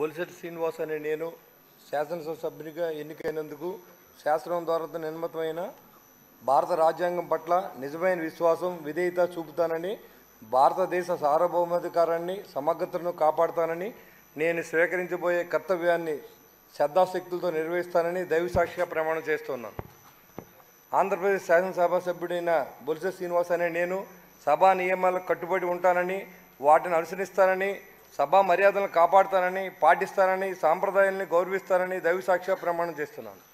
బొలిశెట్టి శ్రీనివాస్ అనే నేను శాసనసభ సభ్యునిగా ఎన్నికైనందుకు శాసనం ద్వారా నిర్మితమైన భారత రాజ్యాంగం పట్ల నిజమైన విశ్వాసం విధేయత చూపుతానని భారతదేశ సార్వభౌమాధికారాన్ని సమగ్రతను కాపాడుతానని నేను స్వీకరించబోయే కర్తవ్యాన్ని శ్రద్ధాశక్తులతో నిర్వహిస్తానని దైవసాక్షిగా ప్రమాణం చేస్తున్నాను ఆంధ్రప్రదేశ్ శాసనసభ సభ్యుడైన బొలిసె శ్రీనివాస్ అనే నేను సభా నియమాలకు కట్టుబడి ఉంటానని వాటిని అనుసరిస్తానని సభా మర్యాదలను కాపాడుతానని పాటిస్తానని సాంప్రదాయాల్ని గౌరవిస్తానని దైవసాక్షిగా ప్రమాణం చేస్తున్నాను